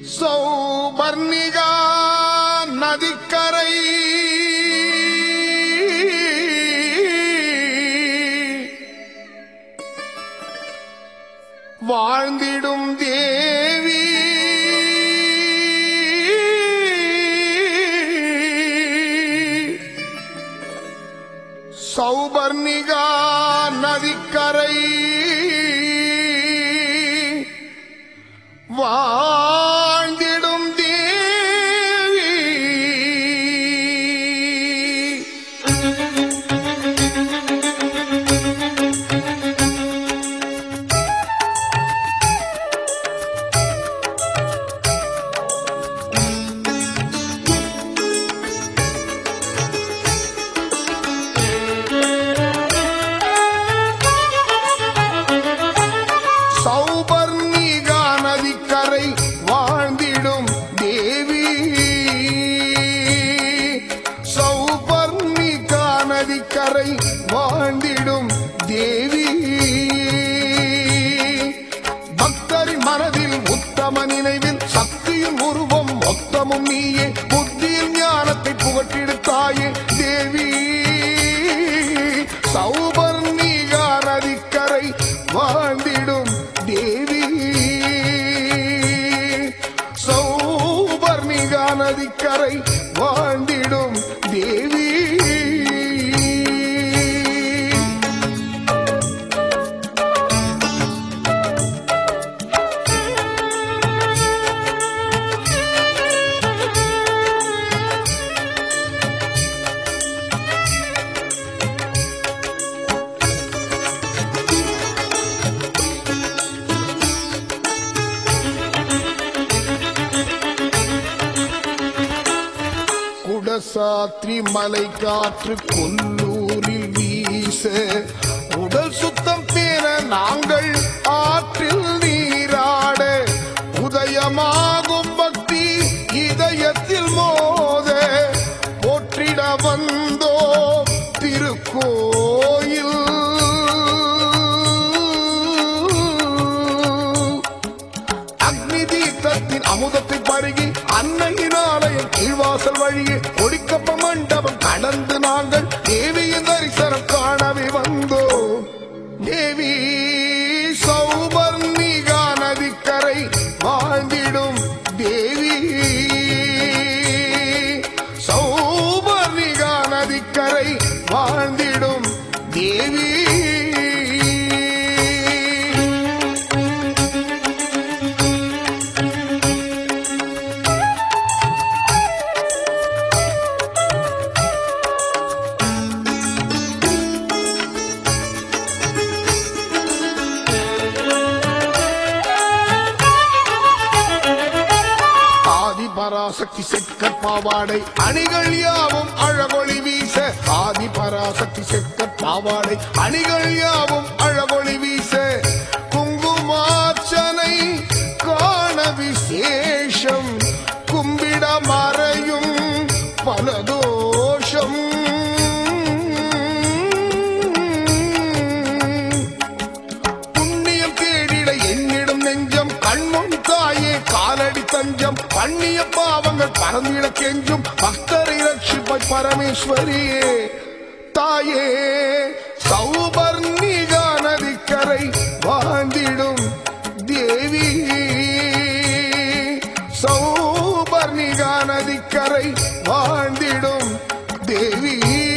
சௌபர்ணிகா நதிக்கரை வாழ்ந்திடும் தேவி சௌபர்ணிகா நதிக்கரை வாழ்ந்திடும் தேவி சௌபர்ணிகா நதிக்கரை வாழ்ந்திடும் தேவி சௌபர்ணிகா நதிக்கரை வாழ்ந்திடும் தேவி பக்தரின் மனதில் உத்தம நினைவில் சக்தியின் உருவம் மொத்தமும் நீயே புத்தியில் ஞானத்தை புகட்டிடுத்தாயே தேவி சௌபர்ணிகா நதிக்கரை வாழ்ந்திடும் தேவி சௌபர்ணிகா நதிக்கரை வாழ்ந்திடும் தேவி குடசாத்ரி மலை காற்று கொல்லூரில் வீச உடல் சுத்தம் பெற நாங்கள் ஆற்றில் நீராட உதயமாகும் பக்தி இதயத்தில் மோத போற்றிட வந்தோ திருக்கோயில் அக்னி தீர்த்தத்தின் அமுதத்தை பருகி அன்னையின் ஆலயம் கீழ்வாசல் வழியே ஒடிக்கப்ப மண்டபம் கடந்து நாங்கள் தேவியின் தரிசனம் காணவே வந்தோம் தேவி சௌபர்ணிகா நதிக்கரை வாழ்ந்திடும் தேவி சௌபர்ணிகா நதிக்கரை வாழ்ந்திடும் தேவி ஆதி பராசக்தி செக்க பாவாடை அணிகள் யாவும் அழகொளி வீச ஆதி பராசக்தி செக்க பாவாடை அணிகள் யாவும் அழகொளி வீச குங்குமார்ச்சனை காண விசேஷம் கும்பிட மறையும் பல தோஷம் புண்ணியம் தேடிட என்னிடம் நெஞ்சம் கண்முன் தாயே காலடி தஞ்சம் பண்ணிய பாவங்கள் பறந்திட கெஞ்சும் பக்தரை ரட்சிப்பாய் பரமேஸ்வரியே தாயே சௌபர்ணிகா நதிக்கரை வாழ்ந்திடும் தேவி சௌபர்ணிகா நதிக்கரை வாழ்ந்திடும் தேவி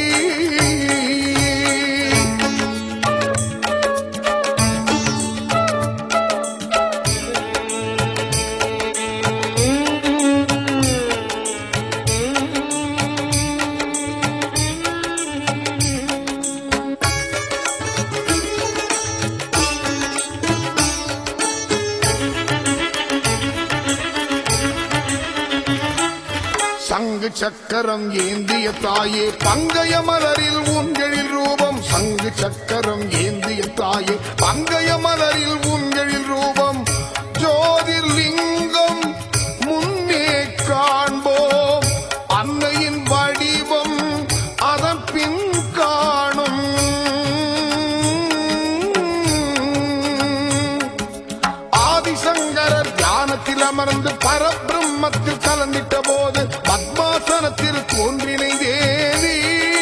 சங்கு சக்கரம் ஏந்திய தாயே பங்கய மலரில் உன்களில் ரூபம் சங்கு சக்கரம் ஏந்திய தாயே பங்கய மலரில் உன்களில் ரூபம் ஜோதிர்லிங்கம் முன்னே காண்போம் அன்னையின் வடிவம் அதன் பின் காணும் ஆதி ஆதிசங்கரர் தியானத்தில் அமர்ந்து பரபிரம்மத்தில் கலந்திட்ட போது பத்மாசனத்தில் தோன்றினை தேவி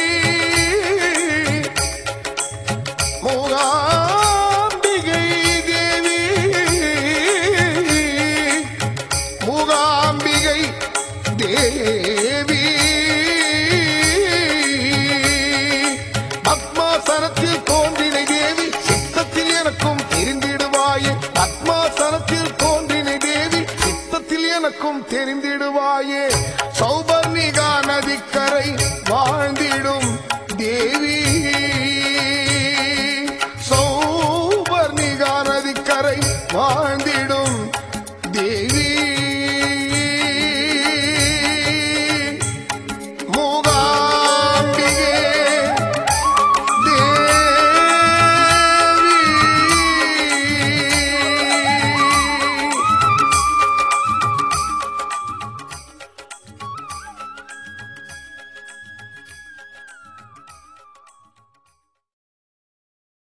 மூகாம்பிகை தேவி மூகாம்பிகை தேவி பத்மாசனத்தில் தோன்றினை தேவி சித்தத்தில் எனக்கும் தெரிந்திடுவாயே பத்மாசனத்தில் தோன்றினை தேவி சித்தத்தில் எனக்கும் தெரிந்திடுவாயே சௌ